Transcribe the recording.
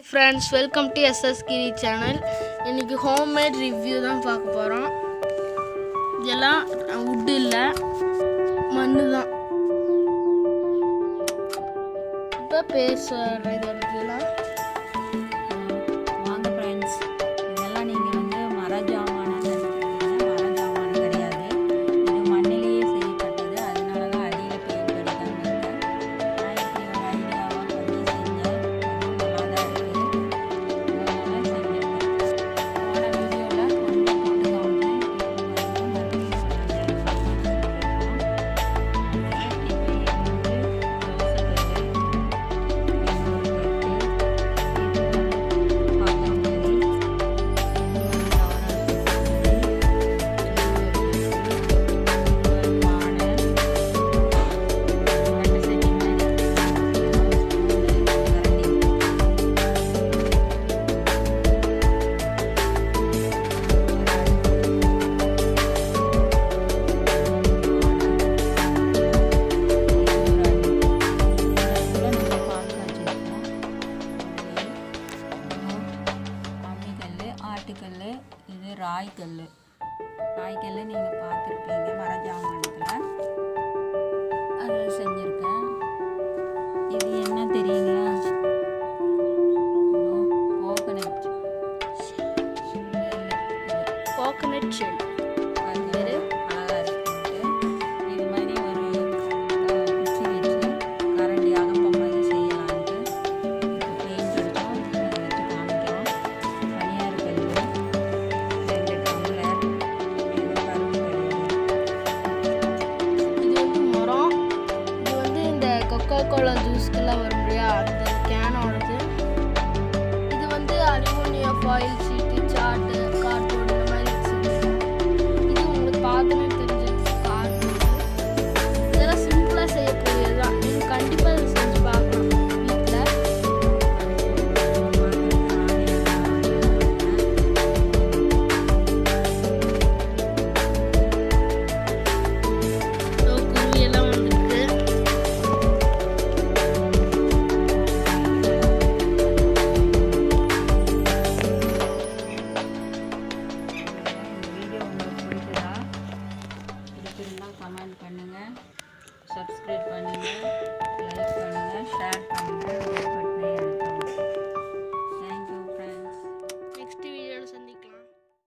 friends welcome to SS Giri channel இன்னைக்கு homemade review தான் பார்க்க போகிறோம் இதெல்லாம் வுட்டு இல்லை மண்ணு தான் இப்போ பேச இதெல்லாம் வாங்க ஃப்ரெண்ட்ஸ் இதெல்லாம் நீங்கள் வந்து மர ஜாமான் மர ஜாமான் கிடையாது இது மண்ணிலேயே செய்யப்பட்டது அதனால தான் அடியில் பெயிண்ட் அடிக்காமல் இருக்கேன் நான் இப்படி ஒரு ஐடியாவாக பண்ணி செஞ்சேன் நல்லா தான் இருக்குது அதனால செஞ்சிருக்கேன் போன வீடியோவில் கொஞ்சம் போட்டு காமிச்சேன் இப்போ வந்து மறுபடியும் அம்மிக்கல் ஆட்டுக்கல் இது ராய்க்கல் ராய்க்கல் நீங்கள் பார்த்துருப்பீங்க மர ஜாமானத்தில் அது செஞ்சுருக்கேன் இது என்ன தெரியுங்களா கோகனட் கோகனட் ஷெல் அது அழகாக இருக்குன்ட்டு இது மாதிரி ஒரு அஹ், குச்சி வச்சு கரண்டி அகப்ப மாதிரி செய்யலான்ட்டு இப்போ பெயிண்ட் அடித்தோம் அதை வச்சு காமிக்கிறோம் பனியார் கல் ரெண்டு டம்ளர் இது கரும்பு கிடையாது இது வந்து மரம் இது வந்து இந்த கொக்கோ கோலா ஜூஸ்க்கெல்லாம் வரும் இல்லையா அந்த கேனோடது இது வந்து aluminium foil sheet chart cardboard இந்த மாதிரி வச்சுருக்கோம் இது உங்களுக்கு பார்த்தோன்னே தெரிஞ்சிருச்சு கார்ட்போர்டு இதெல்லாம் சிம்பிளாக செய்யக்கூடியது தான் நீங்கள் கண்டிப்பாக இதை செஞ்சு பார்க்கணும் வீட்டில் குருவியெல்லாம் வந்துருக்கு வீடியோ உங்களுக்கு பிடிச்சதா பிடிச்சிருந்தா கமெண்ட் பண்ணுங்கள் சப்ஸ்கிரைப் பண்ணுங்கள் லைக் பண்ணுங்கள் ஷேர் பண்ணுங்கள்